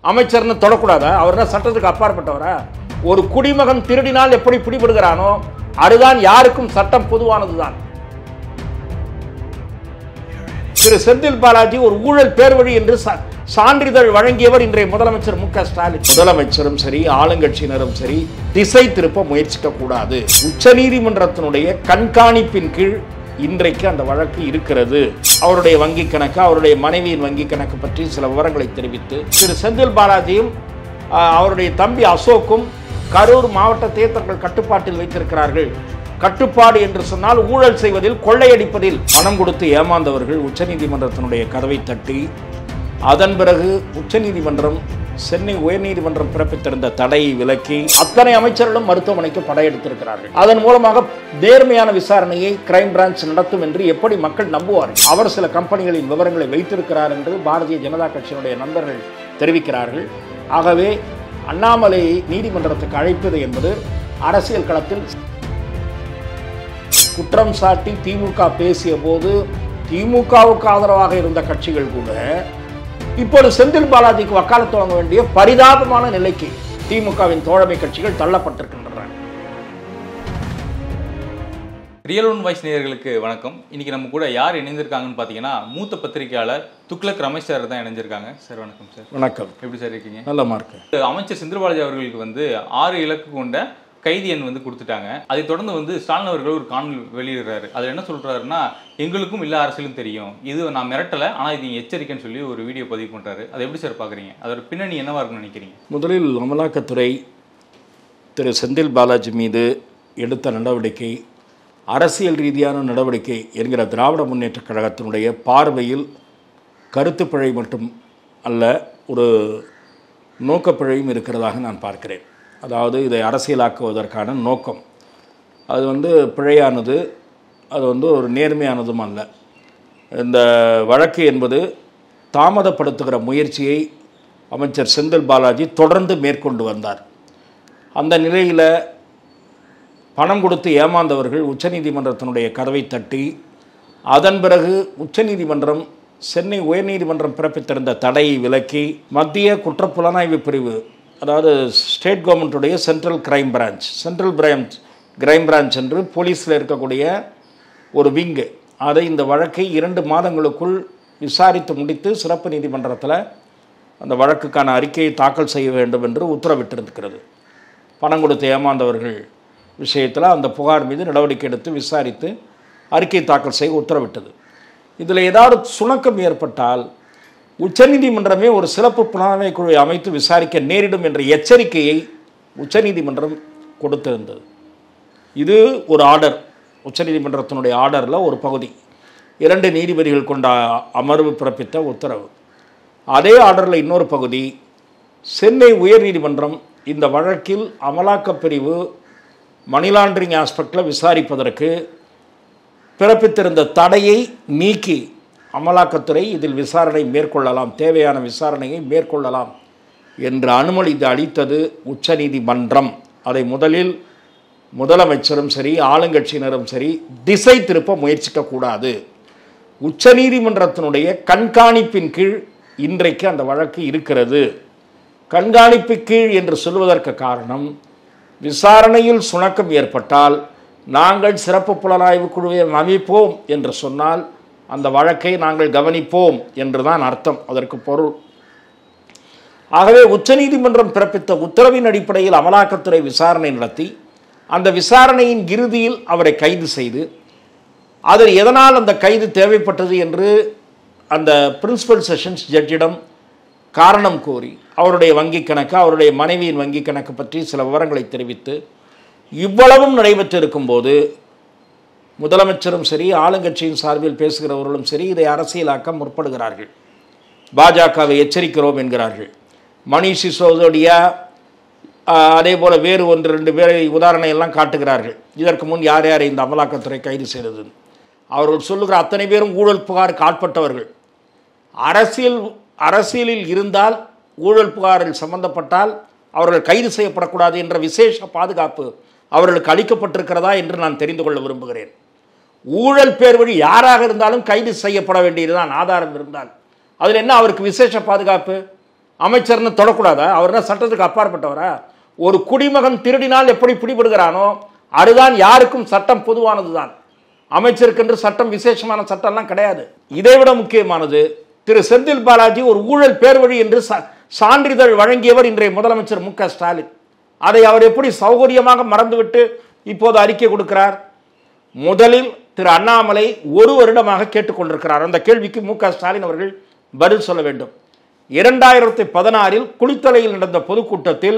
அமைச்சர்னு தொடக்கூடாதா அவர் என்ன சட்டத்துக்கு அப்பாற்பட்டவரா ஒரு குடிமகன் திருடினால் எப்படி பிடிபடுகிறானோ அதுதான் யாருக்கும் சட்டம் பொதுவானதுதான் திரு செந்தில் பாலாஜி ஒரு ஊழல் பேர்வழி என்று சா- சான்றிதழ் வழங்கியவர் இன்றைய முதலமைச்சர் மு க ஸ்டாலின் முதலமைச்சரும் சரி ஆளுங்கட்சியினரும் சரி திசை திருப்ப முயற்சிக்க கூடாது உச்சநீதிமன்றத்தினுடைய கண்காணிப்பின் கீழ் இன்றைக்கு அந்த வழக்கு இருக்கிறது அவருடைய வங்கி கணக்கு அவருடைய மனைவியின் வங்கி கணக்கு பற்றி சில விவரங்களை தெரிவித்து திரு செந்தில் பாலாஜியும் ஆஹ், அவருடைய தம்பி அசோக்கும் கரூர் மாவட்டத்தை தங்கள் கட்டுப்பாட்டில் வைத்திருக்கிறார்கள் கட்டுப்பாடு என்று சொன்னால் ஊழல் செய்வதில் கொள்ளையடிப்பதில் பணம் கொடுத்து ஏமாந்தவர்கள் உச்சநீதிமன்றத்தினுடைய கதவை தட்டி அதன் பிறகு உச்சநீதிமன்றம் சென்னை உயர்நீதிமன்றம் பிறப்பித்திருந்த தடையை விலக்கி அத்தனை அமைச்சர்களும் மருத்துவமனைக்கு படையெடுத்திருக்கிறார்கள் அதன் மூலமாக நேர்மையான விசாரணையை கிரைம் பிரான்ச் நடத்தும் என்று எப்படி மக்கள் நம்புவார்கள் அவர் சில கம்பெனிகளின் விவரங்களை வைத்திருக்கிறார் என்று பாரதிய ஜனதா கட்சியினுடைய நண்பர்கள் தெரிவிக்கிறார்கள் ஆகவே அண்ணாமலையை நீதிமன்றத்துக்கு அழைப்பது என்பது அரசியல் களத்தில் குற்றம் சாட்டி திமுக பேசிய போது திமுகவுக்கு ஆதரவாக இருந்த கட்சிகள் கூட இப்போது செந்தில் பாலாஜிக்கு வக்காலத்து வாங்க வேண்டிய பரிதாபமான நிலைக்கு திமுகவின் தோழமை கட்சிகள் தள்ளப்பட்டிருக்கின்றன ரியல் ஒன் வாய்ஸ் நேயர்களுக்கு வணக்கம் இன்னைக்கு நம்ம கூட யார் இணைந்திருக்காங்கன்னு பார்த்தீங்கன்னா மூத்த பத்திரிகையாளர் துக்ளக் ரமேஷ் சார் தான் இணைஞ்சிருக்காங்க சார் வணக்கம் சார் வணக்கம் எப்படி சார் இருக்கீங்க நல்ல மார்க்கு அமைச்சர் செந்தில் பாலாஜி அவர்களுக்கு வந்து ஆறு இலக்கு கொண்ட கைதி எண் வந்து கொடுத்துட்டாங்க அதை தொடர்ந்து வந்து ஸ்டாலின் அவர்கள் ஒரு காணொலி வெளியிடுறாரு அதில் என்ன சொல்றாருன்னா எங்களுக்கும் இல்ல அரசியலும் தெரியும் இது நான் மிரட்டலை ஆனால் இது எச்சரிக்கைன்னு சொல்லி ஒரு வீடியோ பதிவு பண்றாரு அதை எப்படி சார் பார்க்குறீங்க அதோட பின்னணி என்னவா இருக்கும்னு நினைக்கிறீங்க முதலில் அமலாக்கத்துறை திரு செந்தில் பாலாஜி மீது எடுத்த நடவடிக்கை அரசியல் ரீதியான நடவடிக்கை என்கிற திராவிட முன்னேற்றக் கழகத்தினுடைய பார்வையில் கருத்துப்பிழை மட்டும் அல்ல ஒரு நோக்கப்பிழையும் இருக்கிறதாக நான் பார்க்கிறேன் அதாவது இதை அரசியலாக்குவதற்கான நோக்கம் அது வந்து பிழையானது அது வந்து ஒரு நேர்மையானதும் அல்ல இந்த வழக்கு என்பது தாமதப்படுத்துகிற முயற்சியை அமைச்சர் செந்தில் பாலாஜி தொடர்ந்து மேற்கொண்டு வந்தார் அந்த நிலையில் பணம் கொடுத்து ஏமாந்தவர்கள் உச்சநீதிமன்றத்தினுடைய கதவை தட்டி அதன் பிறகு உச்சநீதிமன்றம் சென்னை உயர்நீதிமன்றம் பிறப்பித்திருந்த தடையை விலக்கி மத்திய குற்றப்புலனாய்வு பிரிவு அதாவது ஸ்டேட் கவர்மெண்ட்டுடைய central crime branch central branch crime branch என்று போலீஸில் இருக்கக்கூடிய ஒரு விங்கு அதை இந்த வழக்கை இரண்டு மாதங்களுக்குள் விசாரித்து முடித்து சிறப்பு நீதிமன்றத்தில் அந்த வழக்குக்கான அறிக்கையை தாக்கல் செய்ய வேண்டும் என்று உத்தரவிட்டிருக்கிறது பணம் கொடுத்து ஏமாந்தவர்கள் விஷயத்தில் அந்த புகார் மீது நடவடிக்கை எடுத்து விசாரித்து அறிக்கை தாக்கல் செய்ய உத்தரவிட்டது இதில் ஏதாவது சுணக்கம் ஏற்பட்டால் உச்சநீதிமன்றமே ஒரு சிறப்பு புலனாய்வு குழுவை அமைத்து விசாரிக்க நேரிடும் என்ற எச்சரிக்கையை உச்சநீதிமன்றம் கொடுத்திருந்தது இது ஒரு ஆர்டர் உச்சநீதிமன்றத்தினுடைய ஆர்டரில் ஒரு பகுதி இரண்டு நீதிபதிகள் கொண்ட அமர்வு பிறப்பித்த உத்தரவு அதே ஆர்டரில் இன்னொரு பகுதி சென்னை உயர்நீதிமன்றம் இந்த வழக்கில் அமலாக்கப் பிரிவு மணி லாண்டரிங் ஆஸ்பெக்டில் விசாரிப்பதற்கு பிறப்பித்திருந்த தடையை நீக்கி அமலாக்கத்துறை இதில் விசாரணை மேற்கொள்ளலாம் தேவையான விசாரணையை மேற்கொள்ளலாம் என்று அனுமதி அளித்தது உச்சநீதிமன்றம் அதை முதலில் முதலமைச்சரும் சரி ஆளுங்கட்சியினரும் சரி திசை திருப்ப முயற்சிக்கக்கூடாது உச்சநீதிமன்றத்தினுடைய கண்காணிப்பின் கீழ் இன்றைக்கு அந்த வழக்கு இருக்கிறது கண்காணிப்பு கீழ் என்று சொல்வதற்கு காரணம் விசாரணையில் சுணக்கம் ஏற்பட்டால் நாங்கள் சிறப்பு புலனாய்வு குழுவை அமைப்போம் என்று சொன்னால் அந்த வழக்கை நாங்கள் கவனிப்போம் என்றுதான் அர்த்தம் அதற்கு பொருள் ஆகவே உச்சநீதிமன்றம் பிறப்பித்த உத்தரவின் அடிப்படையில் அமலாக்கத்துறை விசாரணை நடத்தி அந்த விசாரணையின் இறுதியில் அவரை கைது செய்து அதில் எதனால் அந்த கைது தேவைப்பட்டது என்று அந்த பிரின்சிபல் செஷன்ஸ் ஜட்ஜிடம் காரணம் கோரி அவருடைய வங்கி கணக்கு அவருடைய மனைவியின் வங்கி கணக்கு பற்றி சில விவரங்களை தெரிவித்து இவ்வளவும் நடைபெற்றிருக்கும் போது முதலமைச்சரும் சரி ஆளுங்கட்சியின் சார்பில் பேசுகிறவர்களும் சரி இதை அரசியலாக்க முற்படுகிறார்கள் பாஜகவை எச்சரிக்கிறோம் என்கிறார்கள் மணிஷ் சிசோடியா ஆஹ், அதே போல வேறு ஒன்று ரெண்டு பேரை உதாரணம் எல்லாம் காட்டுகிறார்கள் இதற்கு முன் யார் யாரை இந்த அமலாக்கத்துறை கைது செய்தது அவர்கள் சொல்லுகிற அத்தனை பேரும் ஊழல் புகாருக்கு ஆட்பட்டவர்கள் அரசியல் அரசியலில் இருந்தால் ஊழல் புகாரில் சம்பந்தப்பட்டால் அவர்கள் கைது செய்யப்படக்கூடாது என்ற விசேஷ பாதுகாப்பு அவர்களுக்கு அளிக்கப்பட்டிருக்கிறதா என்று நான் தெரிந்து கொள்ள விரும்புகிறேன் ஊழல் பேர் வழி யாராக இருந்தாலும் கைது செய்யப்பட வேண்டியதுதான் ஆதாரம் இருந்தால் அதில் என்ன அவருக்கு விசேஷ பாதுகாப்பு அமைச்சர்னு தொடக்கூடாதா அவர் என்ன சட்டத்துக்கு அப்பாற்பட்டவரா ஒரு குடிமகன் திருடினால் எப்படி பிடிபடுகிறானோ அதுதான் யாருக்கும் சட்டம் பொதுவானது தான் அமைச்சருக்கென்று சட்டம் விசேஷமான சட்டம்லாம் கிடையாது இதைவிட முக்கியமானது திரு செந்தில் பாலாஜி ஒரு ஊழல் பேர்வழி என்று சா- சான்றிதழ் வழங்கியவர் இன்றைய முதலமைச்சர் மு க ஸ்டாலின் அதை அவர் எப்படி சௌகரியமாக மறந்துவிட்டு இப்போது அறிக்கை கொடுக்கிறார் முதலில் திரு அண்ணாமலை ஒரு வருடமாக கேட்டுக்கொண்டிருக்கிறார் அந்த கேள்விக்கு மு க ஸ்டாலின் அவர்கள் பதில் சொல்ல வேண்டும் இரண்டாயிரத்தி பதினாறில் குளித்தலையில் நடந்த பொதுக்கூட்டத்தில்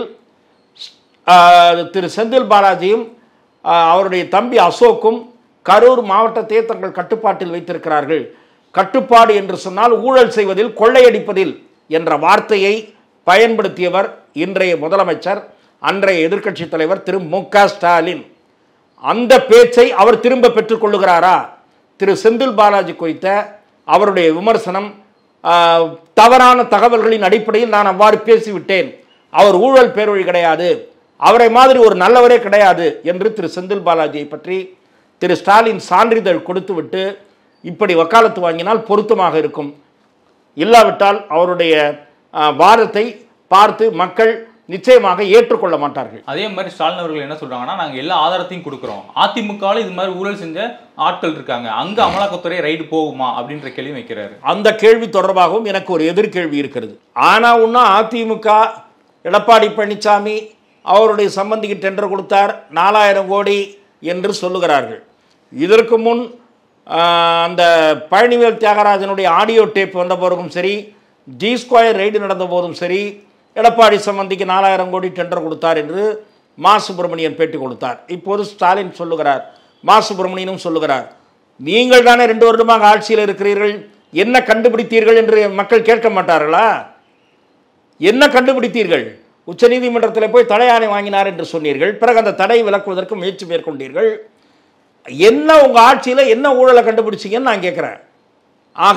ஆஹ், திரு செந்தில் பாலாஜியும் ஆஹ், அவருடைய தம்பி அசோக்கும் கரூர் மாவட்டத்தை தங்கள் கட்டுப்பாட்டில் வைத்திருக்கிறார்கள் கட்டுப்பாடு என்று சொன்னால் ஊழல் செய்வதில் கொள்ளையடிப்பதில் என்ற வார்த்தையை பயன்படுத்தியவர் இன்றைய முதலமைச்சர் அன்றைய எதிர்க்கட்சி தலைவர் திரு மு க ஸ்டாலின் அந்த பேச்சை அவர் திரும்ப பெற்றுக்கொள்ளுகிறாரா திரு செந்தில் பாலாஜி குறித்த அவருடைய விமர்சனம் ஆஹ், தவறான தகவல்களின் அடிப்படையில் நான் அவ்வாறு பேசிவிட்டேன் அவர் ஊழல் பேரொழி கிடையாது அவரை மாதிரி ஒரு நல்லவரே கிடையாது என்று திரு செந்தில் பாலாஜியை பற்றி திரு ஸ்டாலின் சான்றிதழ் கொடுத்துவிட்டு இப்படி வக்காலத்து வாங்கினால் பொருத்தமாக இருக்கும் இல்லாவிட்டால் அவருடைய ஆஹ், வாதத்தை பார்த்து மக்கள் நிச்சயமாக ஏற்றுக்கொள்ள மாட்டார்கள் அதே மாதிரி ஸ்டாலின் அவர்கள் என்ன சொல்றாங்கன்னா நாங்க எல்லா ஆதாரத்தையும் கொடுக்குறோம் அதிமுகவில் இது மாதிரி ஊழல் செஞ்ச ஆட்கள் இருக்காங்க அங்க அமலாக்கத்துறை ரைடு போகுமா அப்படின்ற கேள்வி வைக்கிறாரு அந்த கேள்வி தொடர்பாகவும் எனக்கு ஒரு எதிர்கேள்வி இருக்கிறது ஆனா ஒன்றும் அதிமுக எடப்பாடி பழனிசாமி அவருடைய சம்பந்திக்கு டெண்டர் கொடுத்தார் நாலாயிரம் கோடி என்று சொல்லுகிறார்கள் இதற்கு முன் ஆஹ், அந்த பழனிவேல் தியாகராஜனுடைய ஆடியோ டேப் வந்த போதும் சரி ஜி ஸ்கொயர் ரைடு நடந்த போதும் சரி எடப்பாடி சம்பந்திக்கு நாலாயிரம் கோடி டெண்டர் கொடுத்தார் என்று மா சுப்பிரமணியன் பேட்டி கொடுத்தார் இப்போது ஸ்டாலின் சொல்லுகிறார் மா சுப்பிரமணியனும் சொல்லுகிறார் நீங்கள் தானே ரெண்டு வருடமாக ஆட்சியில் இருக்கிறீர்கள் என்ன கண்டுபிடித்தீர்கள் என்று மக்கள் கேட்க மாட்டார்களா என்ன கண்டுபிடித்தீர்கள் உச்சநீதிமன்றத்தில் போய் தடை ஆணை வாங்கினார் என்று சொன்னீர்கள் பிறகு அந்த தடை விலக்குவதற்கு முயற்சி மேற்கொண்டீர்கள் என்ன உங்க ஆட்சியில் என்ன ஊழலை கண்டுபிடிச்சீங்கன்னு நான் கேட்குறேன் ஆக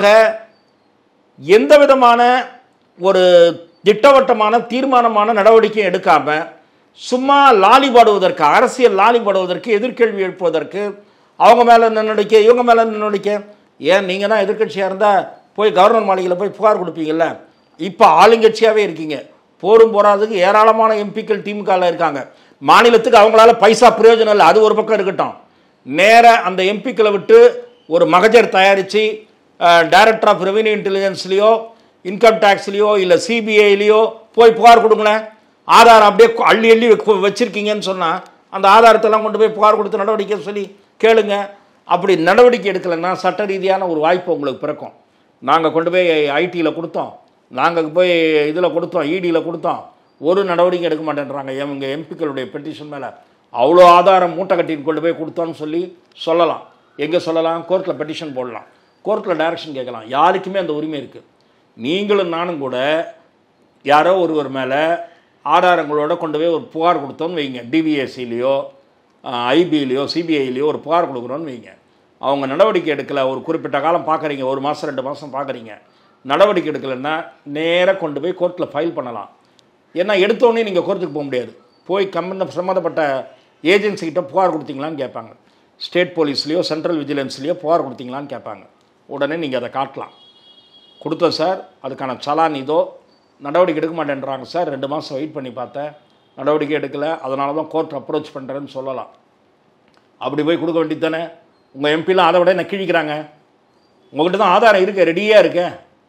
எந்த விதமான ஒரு திட்டவட்டமான தீர்மானமான நடவடிக்கை எடுக்காம சும்மா லாலி பாடுவதற்கு அரசியல் லாலி பாடுவதற்கு எதிர்கேள்வி எழுப்புவதற்கு அவங்க மேலே நடவடிக்கை இவங்க மேலே நடவடிக்கை ஏன் நீங்கள் தான் எதிர்க்கட்சியாக இருந்தால் போய் கவர்னர் மாளிகையில் போய் புகார் கொடுப்பீங்கல்ல இப்போ ஆளுங்கட்சியாகவே இருக்கீங்க போரும் போராதுக்கு ஏராளமான எம்பிக்கள் திமுகவில் இருக்காங்க மாநிலத்துக்கு அவங்களால பைசா பிரயோஜனம் இல்லை அது ஒரு பக்கம் இருக்கட்டும் நேர அந்த எம்பிக்களை விட்டு ஒரு மகஜர் தயாரித்து டைரக்டர் ஆஃப் ரெவென்யூ இன்டெலிஜென்ஸ்லேயோ இன்கம் டேக்ஸ்லேயோ இல்லை சிபிஐலேயோ போய் புகார் கொடுங்களேன் ஆதாரம் அப்படியே கு- அள்ளி அள்ளி வைக்க- வச்சிருக்கீங்கன்னு சொன்னால் அந்த ஆதாரத்தெல்லாம் கொண்டு போய் புகார் கொடுத்து நடவடிக்கை சொல்லி கேளுங்க அப்படி நடவடிக்கை எடுக்கலைன்னா சட்ட ரீதியான ஒரு வாய்ப்பு உங்களுக்கு பிறக்கும் நாங்கள் கொண்டு போய் ஐடியில் கொடுத்தோம் நாங்கள் போய் இதில் கொடுத்தோம் இடியில் கொடுத்தோம் ஒரு நடவடிக்கை எடுக்க மாட்டேன்றாங்க எங்க எம்பிக்களுடைய பெட்டிஷன் மேலே அவ்வளோ ஆதாரம் மூட்டை கட்டின்னு கொண்டு போய் கொடுத்தோன்னு சொல்லி சொல்லலாம் எங்கே சொல்லலாம் கோர்ட்டில் பெட்டிஷன் போடலாம் கோர்ட்டில் டைரக்ஷன் கேட்கலாம் யாருக்குமே அந்த உரிமை இருக்குது நீங்களும் நானும் கூட யாரோ ஒருவர் மேலே ஆதாரங்களோட கொண்டு போய் ஒரு புகார் கொடுத்தோன்னு வைங்க டிவிஎஸ்சிலேயோ ஐபிலையோ சிபிஐலையோ ஒரு புகார் கொடுக்குறோன்னு வைங்க அவங்க நடவடிக்கை எடுக்கலை ஒரு குறிப்பிட்ட காலம் பார்க்குறீங்க ஒரு மாதம் ரெண்டு மாதம் பார்க்குறீங்க நடவடிக்கை எடுக்கலைன்னா நேராக கொண்டு போய் கோர்ட்டில் ஃபைல் பண்ணலாம் ஏன்னா எடுத்தோடனே நீங்கள் கோர்ட்டுக்கு போக முடியாது போய் கம்மந்த சம்மந்தப்பட்ட ஏஜென்சிக்கிட்ட புகார் கொடுத்தீங்களான்னு கேட்பாங்க ஸ்டேட் போலீஸ்லேயோ சென்ட்ரல் விஜிலன்ஸ்லேயோ புகார் கொடுத்தீங்களான்னு கேட்பாங்க உடனே நீங்கள் அதை காட்டலாம் கொடுத்தோம் சார் அதுக்கான சலான் இதோ நடவடிக்கை எடுக்க மாட்டேன்றாங்க சார் ரெண்டு மாதம் வெயிட் பண்ணி பார்த்தேன் நடவடிக்கை எடுக்கலை அதனால தான் கோர்ட் அப்ரோச் பண்ணுறேன்னு சொல்லலாம் அப்படி போய் கொடுக்க வேண்டியது தானே உங்கள் எம்பிலாம் அதை விட என்ன கிழிக்கிறாங்க உங்கள்கிட்ட தான் ஆதாரம் இருக்கு ரெடியாக இருக்க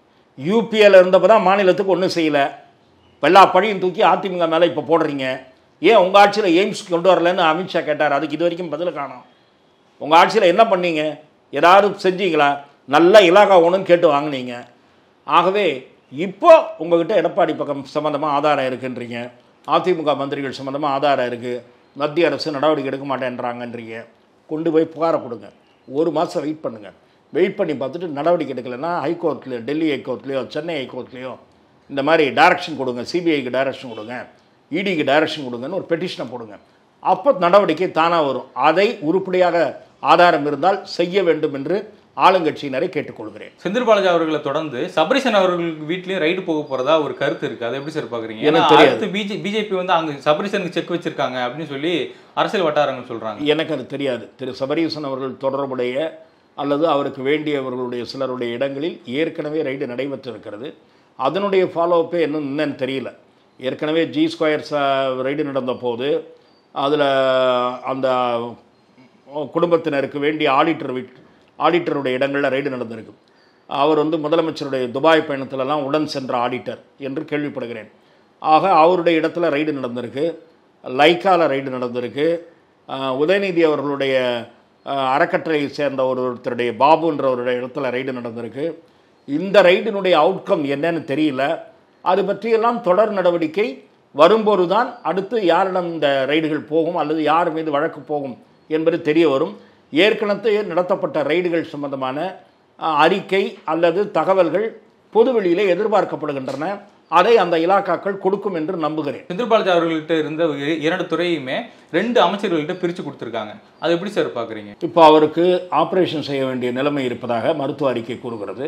யூபிஏல இருந்தப்போ தான் மாநிலத்துக்கு ஒன்றும் செய்யலை எல்லா பழியும் தூக்கி அதிமுக மேலே இப்போ போடுறீங்க ஏன் உங்கள் ஆட்சியில் எய்ம்ஸ் கொண்டு வரலன்னு அமித்ஷா கேட்டார் அதுக்கு இது வரைக்கும் பதில் காணோம் உங்கள் ஆட்சியில் என்ன பண்ணீங்க ஏதாவது செஞ்சீங்களா நல்ல இலாகா ஒன்றுன்னு கேட்டு வாங்குனீங்க ஆகவே இப்போ உங்ககிட்ட எடப்பாடி பக்கம் சம்மந்தமாக ஆதாரம் இருக்குன்றீங்க அதிமுக மந்திரிகள் சம்மந்தமாக ஆதாரம் இருக்குது மத்திய அரசு நடவடிக்கை எடுக்க மாட்டேன்றாங்கன்றீங்க கொண்டு போய் புகாரை கொடுங்க ஒரு மாதம் வெயிட் பண்ணுங்கள் வெயிட் பண்ணி பார்த்துட்டு நடவடிக்கை எடுக்கலைன்னா ஹைகோர்ட்லேயோ டெல்லி ஹைகோர்ட்லேயோ சென்னை ஹைகோர்ட்லேயோ இந்த மாதிரி டைரக்ஷன் கொடுங்க சிபிஐக்கு டைரக்ஷன் கொடுங்க இடிக்கு டைரக்ஷன் கொடுங்கன்னு ஒரு பெட்டிஷனை போடுங்க அப்போ நடவடிக்கை தானாக வரும் அதை உருப்படியாக ஆதாரம் இருந்தால் செய்ய வேண்டும் என்று ஆளுங்கட்சியினரை கேட்டுக்கொள்கிறேன் செந்தில் பாலாஜி அவர்களை தொடர்ந்து சபரிசன் அவர்களுக்கு வீட்லயும் ரைடு போக போறதா ஒரு கருத்து இருக்கு அதை எப்படி சார் பாக்குறீங்க ஏன்னா எனக்கு தெரியாது. அடுத்து பிஜே பிஜேபி வந்து அங்க சபரிசனுக்கு செக் வச்சிருக்காங்க அப்படின்னு சொல்லி அரசியல் வட்டாரங்கள் சொல்றாங்க எனக்கு அது தெரியாது திரு சபரீசன் அவர்கள் தொடர்புடைய அல்லது அவருக்கு வேண்டியவர்களுடைய சிலருடைய இடங்களில் ஏற்கனவே ரைடு நடைபெற்றிருக்கிறது அதனுடைய ஃபாலோஅப்பே இன்னும் என்னன்னு தெரியல ஏற்கனவே ஜி ஸ்கொயர் ரைடு நடந்த போது அதில் அந்த குடும்பத்தினருக்கு வேண்டிய ஆடிட்டர் வீட் ஆடிட்டருடைய இடங்களில் ரைடு நடந்திருக்கு அவர் வந்து முதலமைச்சருடைய துபாய் பயணத்திலலாம் உடன் சென்ற ஆடிட்டர் என்று கேள்விப்படுகிறேன் ஆக அவருடைய இடத்துல ரைடு நடந்திருக்கு லைக்கால ரைடு நடந்திருக்கு ஆஹ் உதயநிதி அவர்களுடைய ஆஹ் அறக்கட்டளையை சேர்ந்த ஒரு ஒருத்தருடைய பாபுன்றவருடைய இடத்துல ரைடு நடந்திருக்கு இந்த ரைடினுடைய அவுட்கம் என்னன்னு தெரியல அது பற்றியெல்லாம் தொடர் நடவடிக்கை வரும்போது தான் அடுத்து யாரிடம் இந்த ரைடுகள் போகும் அல்லது யார் மீது வழக்கு போகும் என்பது தெரிய வரும் ஏற்கனவே நடத்தப்பட்ட ரைடுகள் சம்பந்தமான அஹ், அறிக்கை அல்லது தகவல்கள் பொதுவெளியிலே எதிர்பார்க்கப்படுகின்றன அதை அந்த இலாக்காக்கள் கொடுக்கும் என்று நம்புகிறேன் செந்தில் பாலாஜி அவர்கள்ட்ட இருந்த இ- இரண்டு துறையுமே ரெண்டு அமைச்சர்கள்ட்ட பிரித்து கொடுத்துருக்காங்க அது எப்படி சார் பார்க்குறீங்க இப்போ அவருக்கு ஆபரேஷன் செய்ய வேண்டிய நிலைமை இருப்பதாக மருத்துவ அறிக்கை கூறுகிறது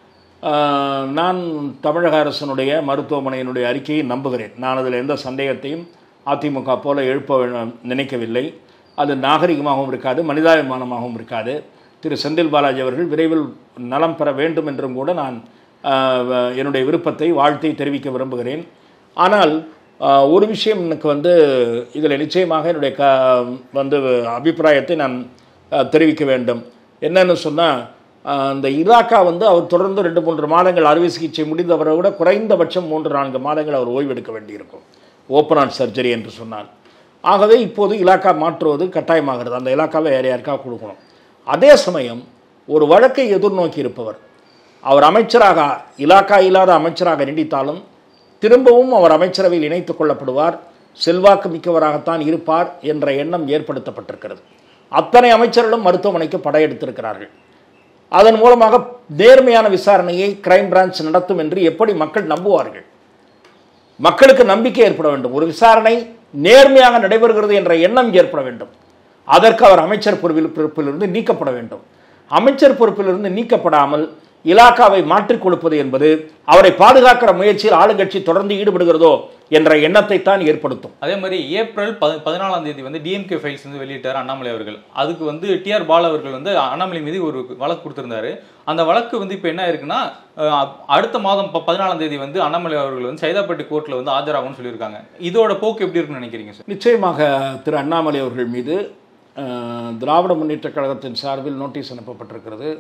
ஆஹ், நான் தமிழக அரசனுடைய மருத்துவமனையினுடைய அறிக்கையை நம்புகிறேன் நான் அதில் எந்த சந்தேகத்தையும் அதிமுக போல எழுப்ப வே- நினைக்கவில்லை அது நாகரிகமாகவும் இருக்காது மனிதாபிமானமாகவும் இருக்காது திரு செந்தில் பாலாஜி அவர்கள் விரைவில் நலம் பெற வேண்டும் என்றும் கூட நான் ஆஹ், வ- என்னுடைய விருப்பத்தை வாழ்த்தை தெரிவிக்க விரும்புகிறேன் ஆனால் ஆஹ், ஒரு விஷயம் எனக்கு வந்து இதில் நிச்சயமாக என்னுடைய க வந்து அபிப்பிராயத்தை நான் ஆஹ், தெரிவிக்க வேண்டும் என்னன்னு சொன்னால் அந்த இலாக்கா வந்து அவர் தொடர்ந்து ரெண்டு மூன்று மாதங்கள் அறுவை சிகிச்சை முடிந்தவரை விட குறைந்தபட்சம் மூன்று நான்கு மாதங்கள் அவர் ஓய்வெடுக்க வேண்டியிருக்கும் ஓப்பன் ஹார்ட் சர்ஜரி என்று சொன்னார் ஆகவே இப்போது இலாக்கா மாற்றுவது கட்டாயமாகிறது அந்த இலாக்காவை வேறு யாருக்கா கொடுக்கணும் அதே சமயம் ஒரு வழக்கை எதிர்நோக்கி இருப்பவர் அவர் அமைச்சராக இலாக்கா இல்லாத அமைச்சராக நீடித்தாலும் திரும்பவும் அவர் அமைச்சரவையில் இணைத்துக் கொள்ளப்படுவார் செல்வாக்கு மிக்கவராகத்தான் இருப்பார் என்ற எண்ணம் ஏற்படுத்தப்பட்டிருக்கிறது அத்தனை அமைச்சர்களும் மருத்துவமனைக்கு படையெடுத்திருக்கிறார்கள் அதன் மூலமாக நேர்மையான விசாரணையை கிரைம் பிரான்ச் நடத்தும் என்று எப்படி மக்கள் நம்புவார்கள் மக்களுக்கு நம்பிக்கை ஏற்பட வேண்டும் ஒரு விசாரணை நேர்மையாக நடைபெறுகிறது என்ற எண்ணம் ஏற்பட வேண்டும் அதற்கு அவர் அமைச்சர் பொறுப்பில் பொறுப்பிலிருந்து நீக்கப்பட வேண்டும் அமைச்சர் பொறுப்பிலிருந்து நீக்கப்படாமல் இலாக்காவை மாற்றிக் கொடுப்பது என்பது அவரை பாதுகாக்கிற முயற்சியில் ஆளுங்கட்சி தொடர்ந்து ஈடுபடுகிறதோ என்ற எண்ணத்தை தான் ஏற்படுத்தும் அதே மாதிரி ஏப்ரல் பதி பதினாலாம் தேதி வந்து டிஎம்கே ஃபைல்ஸ் வந்து வெளியிட்டார் அண்ணாமலை அவர்கள் அதுக்கு வந்து டிஆர் பால் அவர்கள் வந்து அண்ணாமலை மீது ஒரு வழக்கு கொடுத்திருந்தாரு அந்த வழக்கு வந்து இப்போ என்ன இருக்குன்னா அஹ், அடுத்த மாதம் ப- பதினாலாம் தேதி வந்து அண்ணாமலை அவர்கள் வந்து சைதாப்பேட்டை கோர்ட்டில் வந்து ஆஜராகும்னு சொல்லியிருக்காங்க இதோட போக்கு எப்படி இருக்குன்னு நினைக்கிறீங்க சார் நிச்சயமாக திரு அண்ணாமலை அவர்கள் மீது அஹ், திராவிட முன்னேற்றக் கழகத்தின் சார்பில் நோட்டீஸ் அனுப்பப்பட்டிருக்கிறது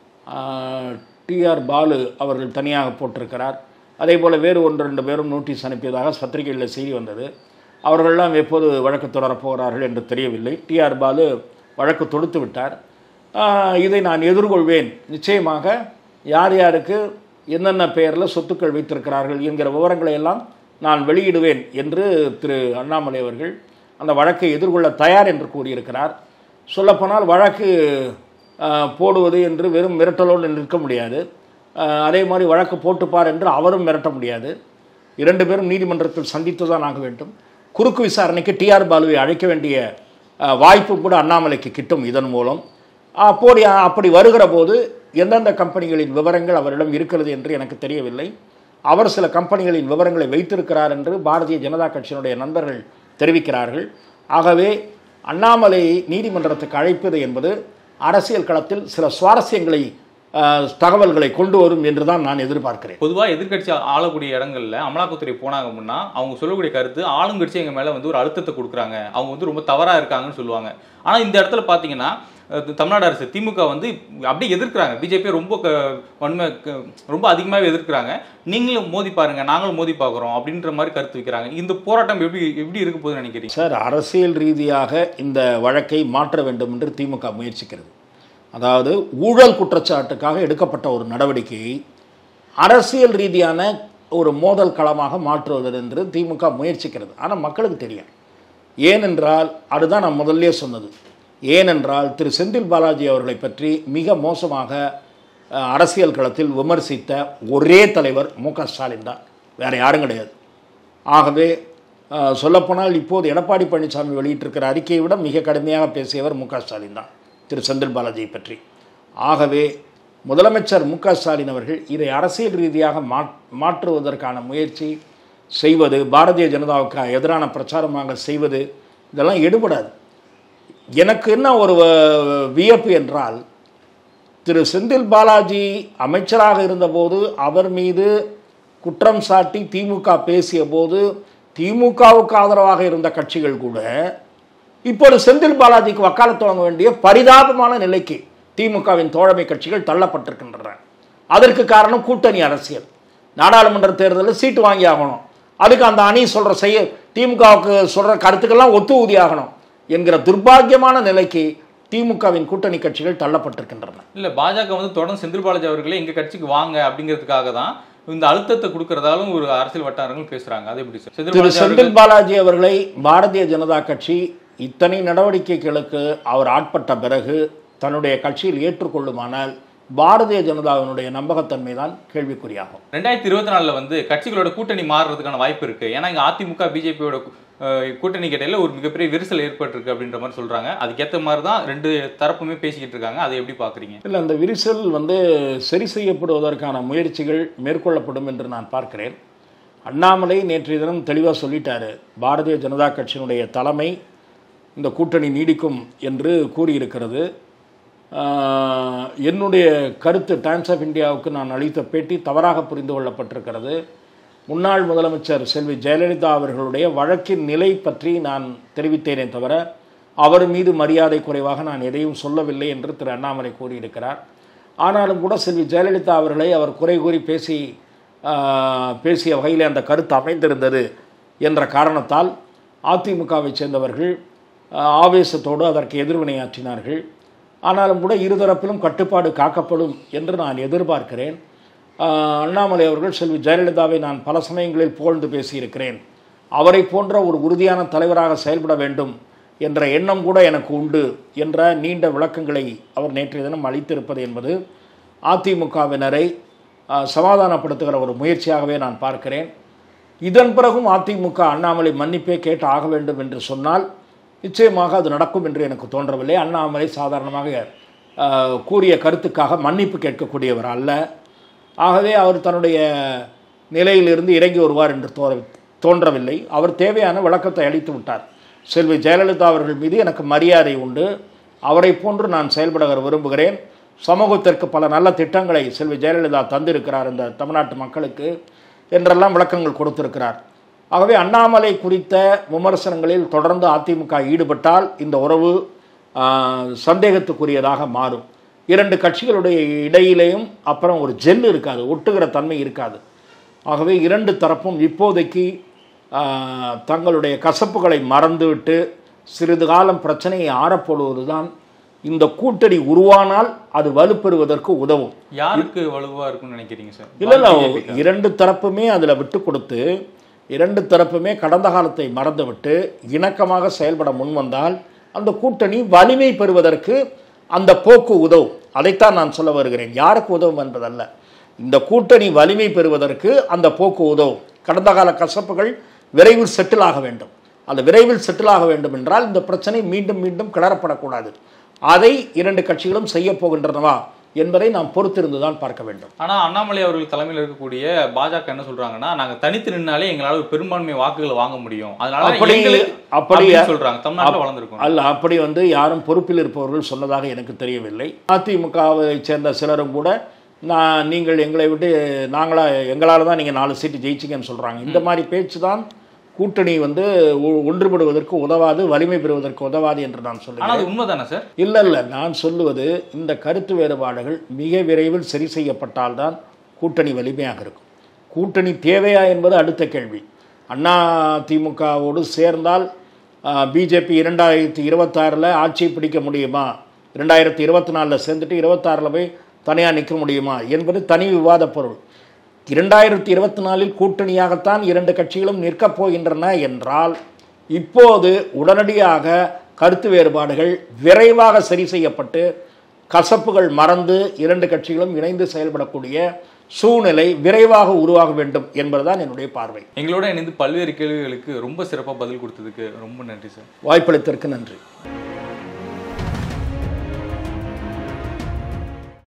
டிஆர் பாலு அவர்கள் தனியாக போட்டிருக்கிறார் அதே போல் வேறு ஒன்று ரெண்டு பேரும் நோட்டீஸ் அனுப்பியதாக பத்திரிகைகளில் செய்தி வந்தது அவர்களெல்லாம் எப்போது வழக்கு தொடரப் போகிறார்கள் என்று தெரியவில்லை டிஆர் பாலு வழக்கு தொடுத்து விட்டார் ஆஹ், இதை நான் எதிர்கொள்வேன் நிச்சயமாக யார் யாருக்கு என்னென்ன பெயரில் சொத்துக்கள் வைத்திருக்கிறார்கள் என்கிற விவரங்களை எல்லாம் நான் வெளியிடுவேன் என்று திரு அண்ணாமலை அவர்கள் அந்த வழக்கை எதிர்கொள்ள தயார் என்று கூறியிருக்கிறார் சொல்லப்போனால் வழக்கு ஆஹ், போடுவது என்று வெறும் மிரட்டலோடு நிற்க முடியாது ஆஹ், அதே மாதிரி வழக்கு போட்டுப்பார் என்று அவரும் மிரட்ட முடியாது இரண்டு பேரும் நீதிமன்றத்தில் சந்தித்து தான் ஆக வேண்டும் குறுக்கு விசாரணைக்கு டிஆர் பாலுவை அழைக்க வேண்டிய ஆஹ், வாய்ப்பு கூட அண்ணாமலைக்கு கிட்டும் இதன் மூலம் அப்போது அப்படி வருகிற போது எந்தெந்த கம்பெனிகளின் விவரங்கள் அவரிடம் இருக்கிறது என்று எனக்கு தெரியவில்லை அவர் சில கம்பெனிகளின் விவரங்களை வைத்திருக்கிறார் என்று பாரதிய ஜனதா கட்சியினுடைய நண்பர்கள் தெரிவிக்கிறார்கள் ஆகவே அண்ணாமலை நீதிமன்றத்துக்கு அழைப்பது என்பது அரசியல் களத்தில் சில சுவாரஸ்யங்களை ஆஹ், தகவல்களை கொண்டு வரும் என்று தான் நான் எதிர்பார்க்கிறேன் பொதுவாக எதிர்க்கட்சி ஆளக்கூடிய இடங்கள்ல அமலாக்கத்துறை போனாங்க அப்படின்னா அவங்க சொல்லக்கூடிய கருத்து ஆளுங்கட்சி எங்க மேல வந்து ஒரு அழுத்தத்தை கொடுக்குறாங்க அவங்க வந்து ரொம்ப தவறா இருக்காங்கன்னு சொல்லுவாங்க ஆனா இந்த இடத்துல பாத்தீங்கன்னா அஹ், தமிழ்நாடு அரசு திமுக வந்து அப்படியே எதிர்க்கிறாங்க பிஜேபி ரொம்ப க- வன்மை க- ரொம்ப அதிகமாகவே எதிர்க்கிறாங்க நீங்களும் மோதி பாருங்க நாங்களும் மோதி பார்க்குறோம் அப்படின்ற மாதிரி கருத்து வைக்கிறாங்க இந்த போராட்டம் எப்படி எப்படி இருக்க போகுதுன்னு நினைக்கிறீங்க சார் அரசியல் ரீதியாக இந்த வழக்கை மாற்ற வேண்டும் என்று திமுக முயற்சிக்கிறது அதாவது ஊழல் குற்றச்சாட்டுக்காக எடுக்கப்பட்ட ஒரு நடவடிக்கையை அரசியல் ரீதியான ஒரு மோதல் களமாக மாற்றுவது என்று திமுக முயற்சிக்கிறது ஆனால் மக்களுக்கு தெரியும் ஏனென்றால் அதுதான் நான் முதல்லே சொன்னது ஏனென்றால் திரு செந்தில் பாலாஜி அவர்களை பற்றி மிக மோசமாக அஹ், அரசியல் களத்தில் விமர்சித்த ஒரே தலைவர் மு க ஸ்டாலின் தான் வேறு யாரும் கிடையாது ஆகவே அஹ், சொல்லப்போனால் இப்போது எடப்பாடி பழனிசாமி வெளியிட்டிருக்கிற அறிக்கையை விட மிக கடுமையாக பேசியவர் மு க ஸ்டாலின் தான் திரு செந்தில் பாலாஜியை பற்றி ஆகவே முதலமைச்சர் மு க ஸ்டாலின் அவர்கள் இதை அரசியல் ரீதியாக மாற் மாற்றுவதற்கான முயற்சி செய்வது பாரதிய ஜனதாவுக்கு எதிரான பிரச்சாரமாக செய்வது இதெல்லாம் எடுபடாது எனக்கு என்ன ஒரு வ- வியப்பு என்றால் திரு செந்தில் பாலாஜி அமைச்சராக இருந்தபோது அவர் மீது குற்றம் சாட்டி திமுக பேசிய போது திமுகவுக்கு ஆதரவாக இருந்த கட்சிகள் கூட இப்போது செந்தில் பாலாஜிக்கு வக்காலத்து வழங்க வேண்டிய பரிதாபமான நிலைக்கு திமுகவின் தோழமை கட்சிகள் தள்ளப்பட்டிருக்கின்றன அதற்கு காரணம் கூட்டணி அரசியல் நாடாளுமன்ற தேர்தலில் சீட்டு வாங்கி ஆகணும் அதுக்கு அந்த அணி சொல்ற செய்ய திமுகவுக்கு சொல்ற கருத்துக்கெல்லாம் ஒத்து ஊதி ஆகணும் என்கிற துர்பாக்கியமான நிலைக்கு திமுகவின் கூட்டணி கட்சிகள் தள்ளப்பட்டிருக்கின்றன இல்ல பாஜக வந்து தொடர்ந்து செந்தில் பாலாஜி அவர்களே எங்க கட்சிக்கு வாங்க அப்படிங்கிறதுக்காக தான் இந்த அழுத்தத்தை கொடுக்கறதாலும் ஒரு அரசியல் வட்டாரங்கள் பேசுறாங்க அது எப்படி சார் செந்தில் திரு பாலாஜி அவர்கள் செந்தில் பாலாஜி அவர்களை பாரதிய ஜனதா கட்சி இத்தனை நடவடிக்கைகளுக்கு அவர் ஆட்பட்ட பிறகு தன்னுடைய கட்சியில் ஏற்றுக்கொள்ளுமானால் பாரதிய ஜனதாவினுடைய நம்பகத்தன்மை தான் கேள்விக்குறியாகும் ரெண்டாயிரத்தி இருபத்தி நாலுல வந்து கட்சிகளோட கூட்டணி மாறுறதுக்கான வாய்ப்பு இருக்கு ஏன்னா இங்க அதிமுக பிஜேபியோட கூட்டணி கிட்டையில ஒரு மிகப்பெரிய விரிசல் ஏற்பட்டிருக்கு அப்படின்ற மாதிரி சொல்றாங்க அதுக்கேற்ற மாதிரி தான் ரெண்டு தரப்புமே பேசிக்கிட்டு இருக்காங்க அதை எப்படி பாக்குறீங்க இல்லை அந்த விரிசல் வந்து சரி செய்யப்படுவதற்கான முயற்சிகள் மேற்கொள்ளப்படும் என்று நான் பார்க்கிறேன் அண்ணாமலை நேற்றைய தினம் தெளிவாக சொல்லிட்டாரு பாரதிய ஜனதா கட்சியினுடைய தலைமை இந்த கூட்டணி நீடிக்கும் என்று கூறியிருக்கிறது ஆஹ், என்னுடைய கருத்து டைம்ஸ் ஆஃப் இந்தியாவுக்கு நான் அளித்த பேட்டி தவறாக புரிந்து கொள்ளப்பட்டிருக்கிறது முன்னாள் முதலமைச்சர் செல்வி ஜெயலலிதா அவர்களுடைய வழக்கின் நிலை பற்றி நான் தெரிவித்தேனே தவிர அவர் மீது மரியாதை குறைவாக நான் எதையும் சொல்லவில்லை என்று திரு அண்ணாமலை கூறியிருக்கிறார் ஆனாலும் கூட செல்வி ஜெயலலிதா அவர்களை அவர் குறை கூறி பேசி ஆஹ், பேசிய வகையில் அந்த கருத்து அமைந்திருந்தது என்ற காரணத்தால் அதிமுகவைச் சேர்ந்தவர்கள் ஆஹ், ஆவேசத்தோடு அதற்கு எதிர்வினையாற்றினார்கள் ஆனாலும் கூட இருதரப்பிலும் கட்டுப்பாடு காக்கப்படும் என்று நான் எதிர்பார்க்கிறேன் ஆஹ், அண்ணாமலை அவர்கள் செல்வி ஜெயலலிதாவை நான் பல சமயங்களில் புகழ்ந்து பேசியிருக்கிறேன் அவரை போன்ற ஒரு உறுதியான தலைவராக செயல்பட வேண்டும் என்ற எண்ணம் கூட எனக்கு உண்டு என்ற நீண்ட விளக்கங்களை அவர் நேற்றைய தினம் அளித்திருப்பது என்பது அதிமுகவினரை ஆஹ், சமாதானப்படுத்துகிற ஒரு முயற்சியாகவே நான் பார்க்கிறேன் இதன் பிறகும் அதிமுக அண்ணாமலை மன்னிப்பே கேட்டு ஆக வேண்டும் என்று சொன்னால் நிச்சயமாக அது நடக்கும் என்று எனக்கு தோன்றவில்லை அண்ணாமலை சாதாரணமாக ஆஹ், கூறிய கருத்துக்காக மன்னிப்பு கேட்கக்கூடியவர் அல்ல ஆகவே அவர் தன்னுடைய நிலையிலிருந்து இறங்கி வருவார் என்று தோ தோன்றவில்லை அவர் தேவையான விளக்கத்தை அளித்து விட்டார் செல்வி ஜெயலலிதா அவர்கள் மீது எனக்கு மரியாதை உண்டு அவரை போன்று நான் செயல்பட விரும்புகிறேன் சமூகத்திற்கு பல நல்ல திட்டங்களை செல்வி ஜெயலலிதா தந்திருக்கிறார் இந்த தமிழ்நாட்டு மக்களுக்கு என்றெல்லாம் விளக்கங்கள் கொடுத்திருக்கிறார் ஆகவே அண்ணாமலை குறித்த விமர்சனங்களில் தொடர்ந்து அதிமுக ஈடுபட்டால் இந்த உறவு ஆஹ், சந்தேகத்துக்குரியதாக மாறும் இரண்டு கட்சிகளுடைய இடையிலேயும் அப்புறம் ஒரு ஜெல் இருக்காது ஒட்டுகிற தன்மை இருக்காது ஆகவே இரண்டு தரப்பும் இப்போதைக்கு ஆஹ், தங்களுடைய கசப்புகளை மறந்துவிட்டு சிறிது காலம் பிரச்சனையை ஆறப்போடுவது தான் இந்த கூட்டணி உருவானால் அது வலுப்பெறுவதற்கு உதவும் யாருக்கு வலுவா இருக்கும்னு நினைக்கிறீங்க சார் இல்லை இல்லை இரண்டு தரப்புமே அதில் விட்டு கொடுத்து இரண்டு தரப்புமே கடந்த காலத்தை மறந்துவிட்டு இணக்கமாக செயல்பட முன்வந்தால் அந்த கூட்டணி வலிமை பெறுவதற்கு அந்த போக்கு உதவும் அதைத்தான் நான் சொல்ல வருகிறேன் யாருக்கு உதவும் என்பதல்ல இந்த கூட்டணி வலிமை பெறுவதற்கு அந்த போக்கு உதவும் கடந்த கால கசப்புகள் விரைவில் செட்டில் ஆக வேண்டும் அந்த விரைவில் செட்டில் ஆக வேண்டும் என்றால் இந்த பிரச்சனை மீண்டும் மீண்டும் கிளறப்படக்கூடாது அதை இரண்டு கட்சிகளும் செய்ய போகின்றனவா என்பதை நாம் பொறுத்திருந்து தான் பார்க்க வேண்டும் ஆனா அண்ணாமலை அவர்கள் தலைமையில் இருக்கக்கூடிய பாஜக என்ன சொல்றாங்கன்னா நாங்க தனித்து நின்னாலே எங்களால ஒரு பெரும்பான்மை வாக்குகளை வாங்க முடியும் அதனால அப்படி- எங்களுக்கு- அப்படி- அப்படின்னு சொல்றாங்க தமிழ்நாட்டுல வளர்ந்துருக்கும் அல்ல அப்படி வந்து யாரும் பொறுப்பில் இருப்பவர்கள் சொன்னதாக எனக்கு தெரியவில்லை அதிமுகவை சேர்ந்த சிலரும் கூட நான் நீங்கள் எங்களை விட்டு நாங்களா எங்களால் தான் நீங்கள் நாலு சீட்டு ஜெயிச்சிங்கன்னு சொல்கிறாங்க இந்த மாதிரி பேச்சு தான் கூட்டணி வந்து ஒ- ஒன்றுபடுவதற்கு உதவாது வலிமை பெறுவதற்கு உதவாது என்று நான் ஆனா சொல்லுகிறேன் அது உண்மைதானே சார் இல்லை இல்லை நான் சொல்லுவது இந்த கருத்து வேறுபாடுகள் மிக விரைவில் சரி செய்யப்பட்டால்தான் கூட்டணி வலிமையாக இருக்கும் கூட்டணி தேவையா என்பது அடுத்த கேள்வி அண்ணா திமுகவோடு சேர்ந்தால் பிஜேபி இரண்டாயிரத்தி இருபத்தாறில் ஆட்சியை பிடிக்க முடியுமா ரெண்டாயிரத்தி இருபத்தி நாலில் சேர்ந்துட்டு இருபத்தாறில் போய் தனியாக நிற்க முடியுமா என்பது தனி விவாத பொருள் இரண்டாயிரத்தி இருபத்தி நாலில் கூட்டணியாகத்தான் இரண்டு கட்சிகளும் நிற்கப் போகின்றன என்றால் இப்போது உடனடியாக கருத்து வேறுபாடுகள் விரைவாக சரி செய்யப்பட்டு கசப்புகள் மறந்து இரண்டு கட்சிகளும் இணைந்து செயல்படக்கூடிய சூழ்நிலை விரைவாக உருவாக வேண்டும் என்பதுதான் என்னுடைய பார்வை எங்களோட இணைந்து பல்வேறு கேள்விகளுக்கு ரொம்ப சிறப்பா பதில் கொடுத்ததுக்கு ரொம்ப நன்றி சார் வாய்ப்பளித்ததற்கு நன்றி